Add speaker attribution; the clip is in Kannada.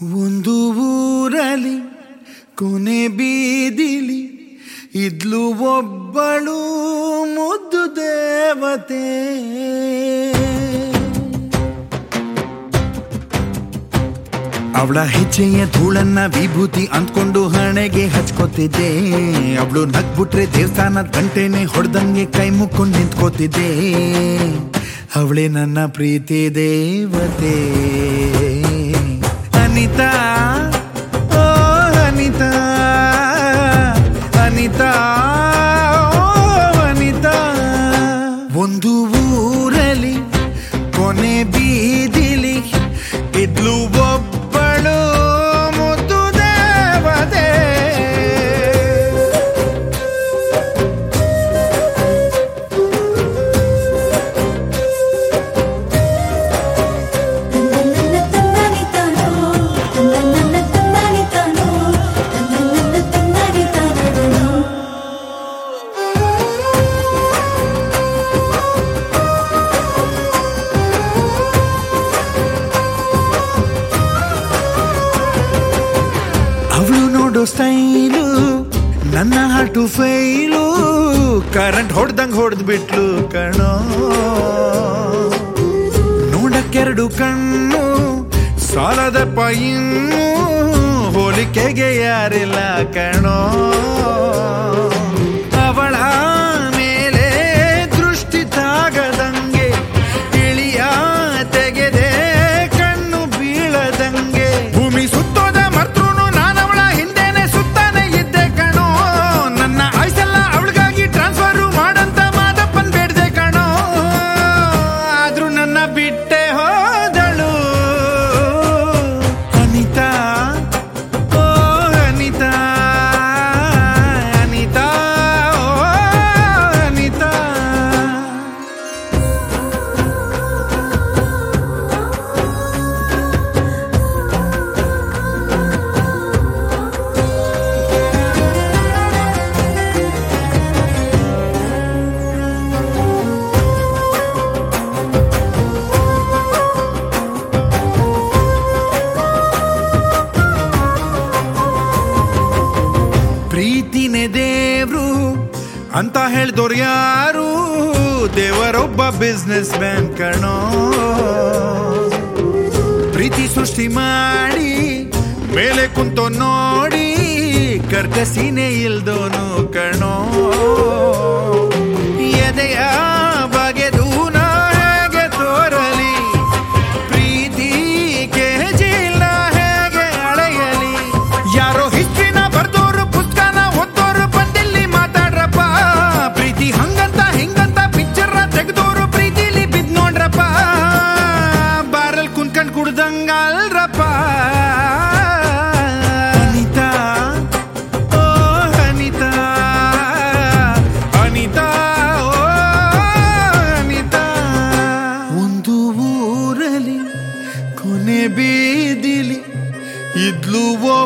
Speaker 1: ಒಂದು ಊರಲಿ ಕೊನೆ ಬೀದಿಲಿ ಇದ್ಲು ಒಬ್ಬಳು ಮುದ್ದು ದೇವತೆ ಅವಳ ಹೆಜ್ಜೆಯ ಧೂಳನ್ನ ವಿಭೂತಿ ಅಂದ್ಕೊಂಡು ಹಣೆಗೆ ಹಚ್ಕೋತಿದ್ದೆ ಅವಳು ನಗ್ಬಿಟ್ರೆ ದೇವಸ್ಥಾನದ ಗಂಟೆನೆ ಹೊಡೆದಂಗೆ ಕೈ ಮುಕ್ಕೊಂಡು ನಿಂತ್ಕೋತಿದ್ದೆ ಅವಳೇ ನನ್ನ ಪ್ರೀತಿ ದೇವತೆ ಅನಿತಾ ಓ ಅನಿತಾ ಅನಿತಾ ಓ ಅನಿತಾ ಒಂದು ಊರಲಿ ಕೊನೆ ಬೀದಿಲಿ ಇದ್ಲು ಒಬ್ಬಳು ಮುದ್ದು ದೇವತೆ
Speaker 2: ನನ್ನ ತಂದಾನಿ ತಾನೋ ನನ್ನ ತಂದಾನಿ ತಾನೋ ನನ್ನ ತಂದಾನಿ ತಾನೋ
Speaker 1: ಅವಳು ನೋಡೋ ಸ್ಟೈಲು ನನ್ನ ಹಾಟು ಫೈಲು ಕರೆಂಟ್ ಹೊಡ್ದಂಗ್ ಹೊಡೆದ್ ಬಿಟ್ಲು ಕಣೋ ನೋಡಕ್ಕೆರಡು ಕಣ್ಣು ಸಾಲದಪ್ಪ ಇನ್ನು ಹೋಲಿಕೆಗೆ ಯಾರಿಲ್ಲ ಕಣೋ ಅವಳ ಮೇಲೆ ದೃಷ್ಟಿ ತಾಗದಂಗೆ ಇಳಿಯ ತೆಗೆದೆ ಕಣ್ಣು ಬೀಳದಂಗೆ ಭೂಮಿ ಸುತ್ತೋದ ಮರ್ತೃನು ನಾನವಳ ಹಿಂದೆನೆ ಸುತ್ತಾನೆ ಇದ್ದೆ ಕಣೋ ನನ್ನ ಆಯ್ಸೆಲ್ಲ ಅವಳಿಗಾಗಿ ಟ್ರಾನ್ಸ್ಫರ್ ಮಾಡಂತ ಮಾದಪ್ಪನ್ ಬೇಡ್ದೆ ಕಣೋ ಆದ್ರೂ ನನ್ನ ಬಿಟ್ಟೆ ಹೋದಳು ಅನಿತಾ ಓ ಅನಿತಾ ಅನಿತಾ ಓ ಅನಿತಾ ಪ್ರೀತಿನೇ ದೇವ್ರು ಅಂತ ಹೇಳ್ದೋರ್ ಯಾರು ದೇವರೊಬ್ಬ ಬಿಸ್ನೆಸ್ ಮ್ಯಾನ್ ಕಣೋ ಪ್ರೀತಿ ಸೃಷ್ಟಿ ಮಾಡಿ ಮೇಲೆ ಕುಂತೋ ನೋಡಿ ಕರ್ಕಸಿನೇ ಇಲ್ದೋನು ಕಣೋ ಎದೆಯ ಬಗೆದು ನಾ ಹೇಗೆ ತೋರಲಿ ಪ್ರೀತಿ ಕೆಜಿಲ್ಲ ಹೇಗೆ ಅಳೆಯಲಿ ಯಾರೋ ಹಿಸ್ಟ್ರಿನ ಬರ್ದೋರು ಪುಸ್ತಕನ ಓದೋರು ಬಂದಿಲ್ಲಿ ಮಾತಾಡ್ರಪ್ಪ ಪ್ರೀತಿ ಹಂಗಂತ ಹಿಂಗಂತ ಪಿಕ್ಚರ್ ತೆಗ್ದೋರು ಪ್ರೀತಿಲಿ ಬಿದ್ ನೋಡ್ರಪ್ಪ ಬಾರಲ್ ಕುನ್ಕಂಡ್ ಕುಡ್ದಂಗಲ್ರಪ್ಪ ಅನಿತಾ ಓ ಅನಿತಾ ಅನಿತಾ ಓ ಅನಿತಾ ಒಂದು ಊರಲಿ ಕೊನೆ ಬೀದಿಲಿ ಇದ್ಲು